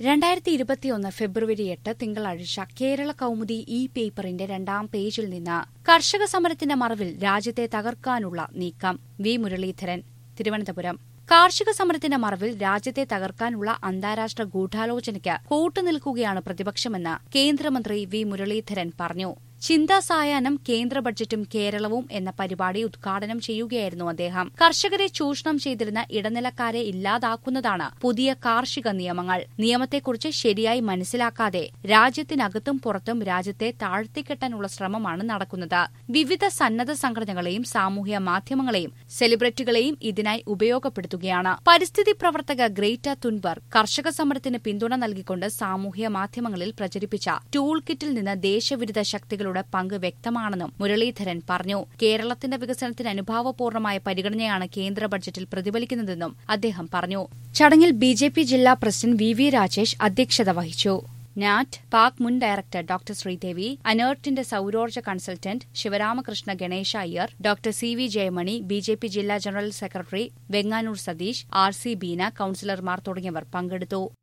രണ്ടായിരത്തി ഇരുപത്തിയൊന്ന് ഫെബ്രുവരി എട്ട് തിങ്കളാഴ്ച കേരള കൗമുദി ഇ പേപ്പറിന്റെ രണ്ടാം പേജിൽ നിന്ന് കർഷക സമരത്തിന്റെ മറവിൽ രാജ്യത്തെ തകർക്കാനുള്ള നീക്കം വി മുരളീധരൻ തിരുവനന്തപുരം കാർഷിക സമരത്തിന്റെ മറവിൽ രാജ്യത്തെ തകർക്കാനുള്ള അന്താരാഷ്ട്ര ഗൂഢാലോചനയ്ക്ക് കൂട്ടുനിൽക്കുകയാണ് പ്രതിപക്ഷമെന്ന് കേന്ദ്രമന്ത്രി വി മുരളീധരൻ പറഞ്ഞു ചിന്താ സായാഹ്നം കേന്ദ്ര ബഡ്ജറ്റും കേരളവും എന്ന പരിപാടി ഉദ്ഘാടനം ചെയ്യുകയായിരുന്നു അദ്ദേഹം കർഷകരെ ചൂഷണം ചെയ്തിരുന്ന ഇടനിലക്കാരെ ഇല്ലാതാക്കുന്നതാണ് പുതിയ കാർഷിക നിയമങ്ങൾ നിയമത്തെക്കുറിച്ച് ശരിയായി മനസ്സിലാക്കാതെ രാജ്യത്തിനകത്തും പുറത്തും രാജ്യത്തെ താഴ്ത്തിക്കെട്ടാനുള്ള ശ്രമമാണ് നടക്കുന്നത് വിവിധ സന്നദ്ധ സംഘടനകളെയും സാമൂഹ്യ മാധ്യമങ്ങളെയും സെലിബ്രിറ്റികളെയും ഇതിനായി ഉപയോഗപ്പെടുത്തുകയാണ് പരിസ്ഥിതി പ്രവർത്തക ഗ്രേറ്റ തുൻബർ കർഷക സമരത്തിന് പിന്തുണ നൽകിക്കൊണ്ട് സാമൂഹ്യ മാധ്യമങ്ങളിൽ പ്രചരിപ്പിച്ച ടൂൾ കിറ്റിൽ നിന്ന് ദേശവിരുദ്ധ ശക്തികളുടെ പങ്ക് വ്യക്തമാണെന്നും മുരളീധരൻ പറഞ്ഞു കേരളത്തിന്റെ വികസനത്തിന് അനുഭാവപൂർണമായ പരിഗണനയാണ് കേന്ദ്ര ബഡ്ജറ്റിൽ പ്രതിഫലിക്കുന്നതെന്നും അദ്ദേഹം പറഞ്ഞു ചടങ്ങിൽ ബി ജെ പി ജില്ലാ പ്രസിഡന്റ് വി വി രാജേഷ് അധ്യക്ഷത വഹിച്ചു നാറ്റ് പാക് മുൻ ഡയറക്ടർ ഡോക്ടർ ശ്രീദേവി അനേർട്ടിന്റെ സൌരോർജ്ജ consultant Sivaramakrishna Ganesha Iyer doctor C V Jayamani B J P ജില്ലാ general secretary Venganoor Satheesh R C Beena കൌൺസിലർമാർ തുടങ്ങിയവർ പങ്കെടുത്തു